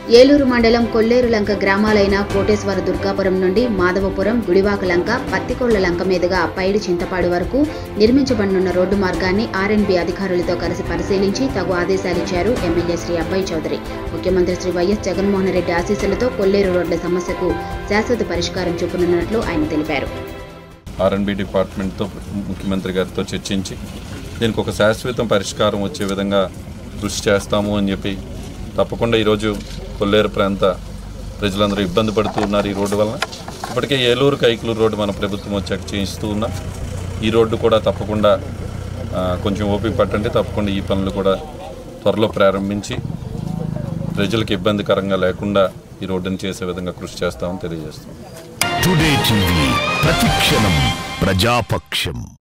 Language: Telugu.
ఏలూరు మండలం కొల్లేరు లంక గ్రామాలైన కోటేశ్వర దుర్గాపురం నుండి మాధవపురం గుడివాక లంక పత్తికొళ్ల లంక మీదుగా పైడి చింతపాడు వరకు నిర్మించబడనున్న రోడ్డు మార్గాన్ని ఆర్ఎన్బి అధికారులతో కలిసి పరిశీలించి తగు ఆదేశాలిచ్చారు ఎమ్మెల్యే శ్రీ అబ్బాయి చౌదరి ముఖ్యమంత్రి శ్రీ వైఎస్ జగన్మోహన్ రెడ్డి ఆశీస్సులతో కొల్లేరు రోడ్ల సమస్యకు శాశ్వత పరిష్కారం చూపనున్నట్లు ఆయన తెలిపారు ఆర్ఎన్బి డిపార్ట్మెంట్తో ముఖ్యమంత్రి గారితో చర్చించి దీనికి ఒక శాశ్వత పరిష్కారం వచ్చే విధంగా కృషి చేస్తాము అని చెప్పి తప్పకుండా ఈరోజు కొల్లేరు ప్రాంత ప్రజలందరూ ఇబ్బంది పడుతూ ఉన్నారు ఈ రోడ్డు వలన ఇప్పటికే ఏలూరు కైకులూరు రోడ్డు మన ప్రభుత్వం వచ్చాక చేయిస్తూ ఉన్నాం ఈ రోడ్డు కూడా తప్పకుండా ఆ, కొంచెం ఓపిక పట్టండి తప్పకుండా ఈ పనులు కూడా త్వరలో ప్రారంభించి ప్రజలకు ఇబ్బందికరంగా లేకుండా ఈ రోడ్డుని చేసే విధంగా కృషి చేస్తామని తెలియజేస్తాం టుడే టీవీ ప్రతిక్షణం ప్రజాపక్షం